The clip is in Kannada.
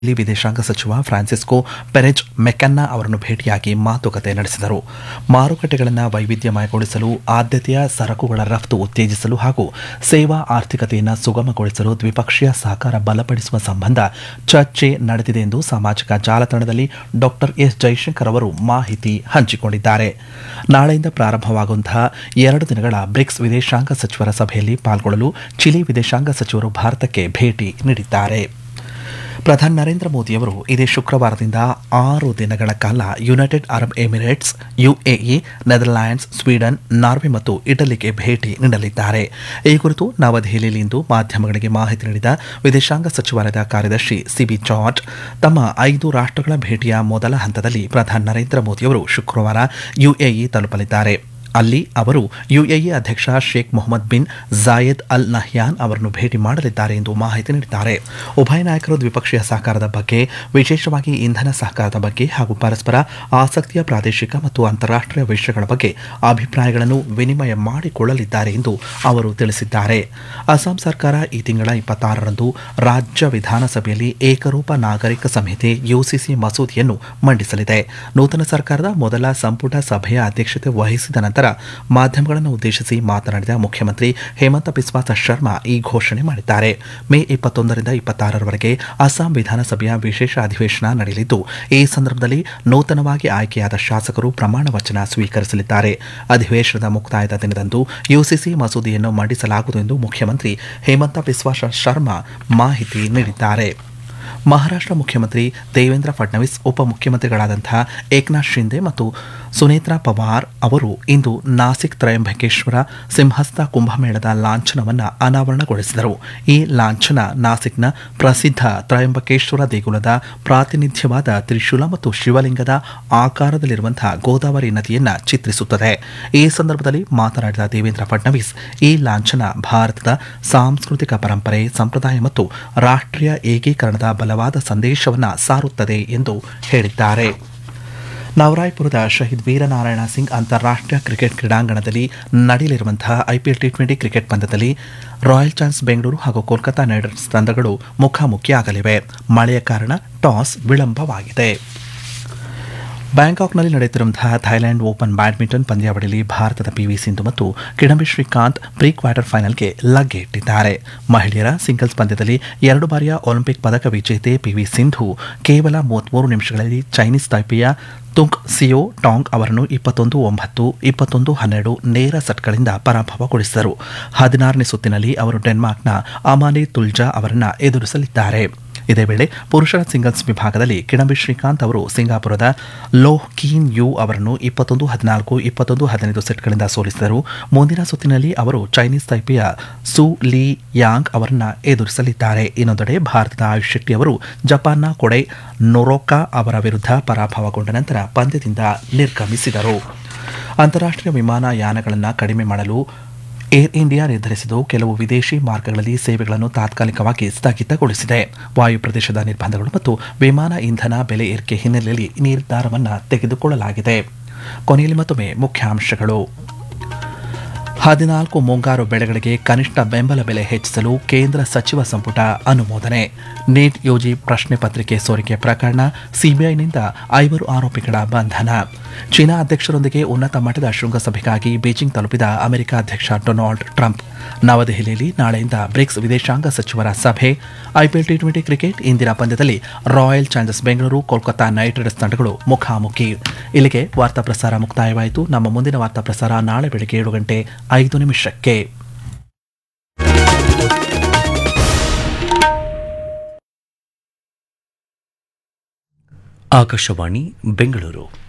ಇಲ್ಲಿ ವಿದೇಶಾಂಗ ಸಚಿವ ಫ್ರಾನ್ಸಿಸ್ಕೋ ಪೆರೆಜ್ ಮೆಕನ್ನಾ ಅವರನ್ನು ಭೇಟಿಯಾಗಿ ಮಾತುಕತೆ ನಡೆಸಿದರು ಮಾರುಕಟ್ಟೆಗಳನ್ನು ವೈವಿಧ್ಯಮಯಗೊಳಿಸಲು ಆದ್ಯತೆಯ ಸರಕುಗಳ ರಫ್ತು ಉತ್ತೇಜಿಸಲು ಹಾಗೂ ಸೇವಾ ಆರ್ಥಿಕತೆಯನ್ನು ಸುಗಮಗೊಳಿಸಲು ದ್ವಿಪಕ್ಷೀಯ ಸಹಕಾರ ಬಲಪಡಿಸುವ ಸಂಬಂಧ ಚರ್ಚೆ ನಡೆದಿದೆ ಎಂದು ಸಾಮಾಜಿಕ ಜಾಲತಾಣದಲ್ಲಿ ಡಾಕ್ಟರ್ ಎಸ್ ಜೈಶಂಕರ್ ಅವರು ಮಾಹಿತಿ ಹಂಚಿಕೊಂಡಿದ್ದಾರೆ ನಾಳೆಯಿಂದ ಪ್ರಾರಂಭವಾಗುವಂತಹ ಎರಡು ದಿನಗಳ ಬ್ರಿಕ್ಸ್ ವಿದೇಶಾಂಗ ಸಚಿವರ ಸಭೆಯಲ್ಲಿ ಪಾಲ್ಗೊಳ್ಳಲು ಚಿಲಿ ವಿದೇಶಾಂಗ ಸಚಿವರು ಭಾರತಕ್ಕೆ ಭೇಟಿ ನೀಡಿದ್ದಾರೆ ಪ್ರಧಾನಿ ನರೇಂದ್ರ ಮೋದಿಯವರು ಇದೇ ಶುಕ್ರವಾರದಿಂದ ಆರು ದಿನಗಳ ಕಾಲ United Arab Emirates UAE Netherlands Sweden Norway ಮತ್ತು ಇಟಲಿಗೆ ಭೇಟಿ ನೀಡಲಿದ್ದಾರೆ ಈ ಕುರಿತು ನವದೆಹಲಿಯಲ್ಲಿಂದು ಮಾಧ್ಯಮಗಳಿಗೆ ಮಾಹಿತಿ ನೀಡಿದ ವಿದೇಶಾಂಗ ಸಚಿವಾಲಯದ ಕಾರ್ಯದರ್ಶಿ ಸಿಬಿ ಜಾರ್ಜ್ ತಮ್ಮ ಐದು ರಾಷ್ಟ್ರಗಳ ಭೇಟಿಯ ಮೊದಲ ಹಂತದಲ್ಲಿ ಪ್ರಧಾನಿ ನರೇಂದ್ರ ಮೋದಿಯವರು ಶುಕ್ರವಾರ ಯುಎಇ ತಲುಪಲಿದ್ದಾರೆ ಅಲ್ಲಿ ಅವರು ಯುಎಇ ಅಧ್ಯಕ್ಷ Sheikh Mohamed bin Zayed Al Nahyan ಅವರನ್ನು ಭೇಟಿ ಮಾಡಲಿದ್ದಾರೆ ಎಂದು ಮಾಹಿತಿ ನೀಡಿದ್ದಾರೆ ಉಭಯ ನಾಯಕರು ದ್ವಿಪಕ್ಷೀಯ ಸಹಕಾರದ ಬಗ್ಗೆ ವಿಶೇಷವಾಗಿ ಇಂಧನ ಸಹಕಾರದ ಬಗ್ಗೆ ಹಾಗೂ ಪರಸ್ಪರ ಆಸಕ್ತಿಯ ಪ್ರಾದೇಶಿಕ ಮತ್ತು ಅಂತಾರಾಷ್ಟ್ರೀಯ ವಿಷಯಗಳ ಬಗ್ಗೆ ಅಭಿಪ್ರಾಯಗಳನ್ನು ವಿನಿಮಯ ಮಾಡಿಕೊಳ್ಳಲಿದ್ದಾರೆ ಎಂದು ಅವರು ತಿಳಿಸಿದ್ದಾರೆ ಅಸ್ಸಾಂ ಸರ್ಕಾರ ಈ ತಿಂಗಳ ಇಪ್ಪತ್ತಾರರಂದು ರಾಜ್ಯ ವಿಧಾನಸಭೆಯಲ್ಲಿ ಏಕರೂಪ ನಾಗರಿಕ ಸಂಹಿತೆ ಯುಸಿಸಿ ಮಸೂದೆಯನ್ನು ಮಂಡಿಸಲಿದೆ ನೂತನ ಸರ್ಕಾರದ ಮೊದಲ ಸಂಪುಟ ಸಭೆಯ ಅಧ್ಯಕ್ಷತೆ ವಹಿಸಿದ ನಂತರ ಮಾಧ್ಯಮಗಳನ್ನು ಉದ್ದೇಶಿಸಿ ಮಾತನಾಡಿದ ಮುಖ್ಯಮಂತ್ರಿ ಹೇಮಂತ ಬಿಸ್ವಾಸ ಶರ್ಮಾ ಈ ಘೋಷಣೆ ಮಾಡಿದ್ದಾರೆ ಮೇ ಇಪ್ಪತ್ತೊಂದರಿಂದ ಇಪ್ಪತ್ತಾರರವರೆಗೆ ಅಸ್ಸಾಂ ವಿಧಾನಸಭೆಯ ವಿಶೇಷ ಅಧಿವೇಶನ ನಡೆಯಲಿದ್ದು ಈ ಸಂದರ್ಭದಲ್ಲಿ ನೂತನವಾಗಿ ಆಯ್ಕೆಯಾದ ಶಾಸಕರು ಪ್ರಮಾಣ ವಚನ ಸ್ವೀಕರಿಸಲಿದ್ದಾರೆ ಅಧಿವೇಶನದ ಮುಕ್ತಾಯದ ದಿನದಂದು ಯುಸಿಸಿ ಮಸೂದೆಯನ್ನು ಮಂಡಿಸಲಾಗುವುದು ಎಂದು ಮುಖ್ಯಮಂತ್ರಿ ಹೇಮಂತ ಬಿಸ್ವಾಸ ಶರ್ಮಾ ಮಾಹಿತಿ ನೀಡಿದ್ದಾರೆ ಮಹಾರಾಷ್ಟ್ರ ಮುಖ್ಯಮಂತ್ರಿ ದೇವೇಂದ್ರ ಫಡ್ನವೀಸ್ ಉಪಮುಖ್ಯಮಂತ್ರಿಗಳಾದಂತಹ ಏಕನಾಥ್ ಶಿಂದೆ ಮತ್ತು ಸುನೇತ್ರಾ ಪವಾರ್ ಅವರು ಇಂದು ನಾಸಿಕ್ ತ್ರಯಂಬಕೇಶ್ವರ ಸಿಂಹಸ್ಥ ಕುಂಭಮೇಳದ ಲಾಂಛನವನ್ನು ಅನಾವರಣಗೊಳಿಸಿದರು ಈ ಲಾಂಛನ ನಾಸಿಕ್ನ ಪ್ರಸಿದ್ಧ ತ್ರಯಂಬಕೇಶ್ವರ ದೇಗುಲದ ಪ್ರಾತಿನಿಧ್ಯವಾದ ತ್ರಿಶೂಲ ಮತ್ತು ಶಿವಲಿಂಗದ ಆಕಾರದಲ್ಲಿರುವಂತಹ ಗೋದಾವರಿ ನದಿಯನ್ನು ಚಿತ್ರಿಸುತ್ತದೆ ಈ ಸಂದರ್ಭದಲ್ಲಿ ಮಾತನಾಡಿದ ದೇವೇಂದ್ರ ಫಡ್ನವೀಸ್ ಈ ಲಾಂಛನ ಭಾರತದ ಸಾಂಸ್ಕೃತಿಕ ಪರಂಪರೆ ಸಂಪ್ರದಾಯ ಮತ್ತು ರಾಷ್ಟ್ರೀಯ ಏಕೀಕರಣದ ಬಲವಾದ ಸಂದೇಶವನ್ನು ಸಾರುತ್ತದೆ ಎಂದು ಹೇಳಿದ್ದಾರೆ ನವರಾಯ್ಪುರದ ಶಹೀದ್ ವೀರನಾರಾಯಣ ಸಿಂಗ್ ಅಂತಾರಾಷ್ಟ್ರೀಯ ಕ್ರಿಕೆಟ್ ಕ್ರೀಡಾಂಗಣದಲ್ಲಿ ನಡೆಯಲಿರುವಂತಹ ಐಪಿಎಲ್ ಟಿ ಟ್ವೆಂಟಿ ಕ್ರಿಕೆಟ್ ಪಂದ್ಯದಲ್ಲಿ ರಾಯಲ್ ಚಾನ್ಸ್ ಬೆಂಗಳೂರು ಹಾಗೂ ಕೋಲ್ಕತಾ ನೈಟ್ ರೈಡರ್ಸ್ ತಂಡಗಳು ಮುಖಾಮುಖಿಯಾಗಲಿವೆ ಮಳೆಯ ಕಾರಣ ಟಾಸ್ ವಿಳಂಬವಾಗಿದೆ ಬ್ಯಾಂಕಾಕ್ನಲ್ಲಿ ನಡೆಯುತ್ತಿರುವಂತಹ ಥೈಲ್ಯಾಂಡ್ ಓಪನ್ ಬ್ಯಾಡ್ಮಿಂಟನ್ ಪಂದ್ಯಾವಳಿಯಲ್ಲಿ ಭಾರತದ ಪಿವಿ ಸಿಂಧು ಮತ್ತು ಕಿಡಂಬಿ ಶ್ರೀಕಾಂತ್ ಪ್ರೀ ಕ್ವಾರ್ಟರ್ ಫೈನಲ್ಗೆ ಲಗ್ಗೆ ಇಟ್ಟಿದ್ದಾರೆ ಮಹಿಳೆಯರ ಸಿಂಗಲ್ಸ್ ಪಂದ್ಯದಲ್ಲಿ ಎರಡು ಬಾರಿಯ ಒಲಿಂಪಿಕ್ ಪದಕ ವಿಜೇತೆ ಪಿವಿ ಸಿಂಧು ಕೇವಲ ಮೂವತ್ಮೂರು ನಿಮಿಷಗಳಲ್ಲಿ ಚೈನೀಸ್ ತೈಪೆಯ ತುಂಗ್ ಸಿಯೋ ಟಾಂಗ್ ಅವರನ್ನು ಇಪ್ಪತ್ತೊಂದು ಒಂಬತ್ತು ಇಪ್ಪತ್ತೊಂದು ಹನ್ನೆರಡು ನೇರ ಸೆಟ್ಗಳಿಂದ ಪರಾಭವಗೊಳಿಸಿದರು ಹದಿನಾರನೇ ಸುತ್ತಿನಲ್ಲಿ ಅವರು ಡೆನ್ಮಾರ್ಕ್ನ ಅಮಾನಿ ತುಲ್ಜಾ ಅವರನ್ನು ಎದುರಿಸಲಿದ್ದಾರೆ ಇದೇ ವೇಳೆ ಪುರುಷರ ಸಿಂಗಲ್ಸ್ ವಿಭಾಗದಲ್ಲಿ ಕಿಡಂಬಿ ಶ್ರೀಕಾಂತ್ ಅವರು ಸಿಂಗಾಪುರದ ಲೋಹ್ ಕೀನ್ ಯು ಅವರನ್ನು ಇಪ್ಪತ್ತೊಂದು ಹದಿನಾಲ್ಕು ಇಪ್ಪತ್ತೊಂದು ಹದಿನೈದು ಸೆಟ್ಗಳಿಂದ ಸೋಲಿಸಿದರು ಮುಂದಿನ ಸುತ್ತಿನಲ್ಲಿ ಅವರು ಚೈನೀಸ್ ತೈಪೆಯ ಸು ಲೀ ಯಾಂಗ್ ಅವರನ್ನು ಎದುರಿಸಲಿದ್ದಾರೆ ಇನ್ನೊಂದೆಡೆ ಭಾರತದ ಆಯುಷ್ ಶೆಟ್ಟಿ ಅವರು ಜಪಾನ್ನ ಕೊಡೈ ನೊರೊಕಾ ಅವರ ವಿರುದ್ಧ ಪರಾಭವಗೊಂಡ ನಂತರ ಪಂದ್ಯದಿಂದ ನಿರ್ಗಮಿಸಿದರು ಅಂತಾರಾಷ್ಟ್ರೀಯ ವಿಮಾನಯಾನಗಳನ್ನು ಕಡಿಮೆ ಮಾಡಲು ಏರ್ ಇಂಡಿಯಾ ನಿರ್ಧರಿಸಿದ್ದು ಕೆಲವು ವಿದೇಶಿ ಮಾರ್ಗಗಳಲ್ಲಿ ಸೇವೆಗಳನ್ನು ತಾತ್ಕಾಲಿಕವಾಗಿ ಸ್ಥಗಿತಗೊಳಿಸಿದೆ ವಾಯು ಪ್ರದೇಶದ ನಿರ್ಬಂಧಗಳು ಮತ್ತು ವಿಮಾನ ಇಂಧನ ಬೆಲೆ ಏರಿಕೆ ಹಿನ್ನೆಲೆಯಲ್ಲಿ ಈ ನಿರ್ಧಾರವನ್ನು ತೆಗೆದುಕೊಳ್ಳಲಾಗಿದೆ ಕೊನೆಯಲ್ಲಿ ಮತ್ತೊಮ್ಮೆ ಮುಖ್ಯಾಂಶಗಳು ಹದಿನಾಲ್ಕು ಮುಂಗಾರು ಬೆಳೆಗಳಿಗೆ ಕನಿಷ್ಠ ಬೆಂಬಲ ಬೆಲೆ ಹೆಚ್ಚಿಸಲು ಕೇಂದ್ರ ಸಚಿವ ಸಂಪುಟ ಅನುಮೋದನೆ ನೀಟ್ ಯುಜಿ ಪ್ರಶ್ನೆ ಪತ್ರಿಕೆ ಸೋರಿಕೆ ಪ್ರಕರಣ ಸಿಬಿಐನಿಂದ ಐವರು ಆರೋಪಿಗಳ ಬಂಧನ ಚೀನಾ ಅಧ್ಯಕ್ಷರೊಂದಿಗೆ ಉನ್ನತ ಮಟ್ಟದ ಶೃಂಗಸಭೆಗಾಗಿ ಬೀಜಿಂಗ್ ತಲುಪಿದ ಅಮೆರಿಕ ಅಧ್ಯಕ್ಷ ಡೊನಾಲ್ಡ್ ಟ್ರಂಪ್ ನವದೆಹಲಿಯಲ್ಲಿ ನಾಳೆಯಿಂದ ಬ್ರಿಕ್ಸ್ ವಿದೇಶಾಂಗ ಸಚಿವರ ಸಭೆ ಐಪಿಎಲ್ ಟಿ ಟ್ವೆಂಟಿ ಕ್ರಿಕೆಟ್ ಇಂದಿನ ಪಂದ್ಯದಲ್ಲಿ Royal Challengers Bengaluru Kolkata Knight Riders ತಂಡಗಳು ಮುಖಾಮುಖಿ ಇಲ್ಲಿಗೆ ವಾರ್ತಾ ಪ್ರಸಾರ ಮುಕ್ತಾಯವಾಯಿತು ನಮ್ಮ ಮುಂದಿನ ವಾರ್ತಾ ಪ್ರಸಾರ ನಾಳೆ ಬೆಳಗ್ಗೆ ಏಳು ಗಂಟೆ ಐದು ನಿಮಿಷಕ್ಕೆ ಆಕಾಶವಾಣಿ ಬೆಂಗಳೂರು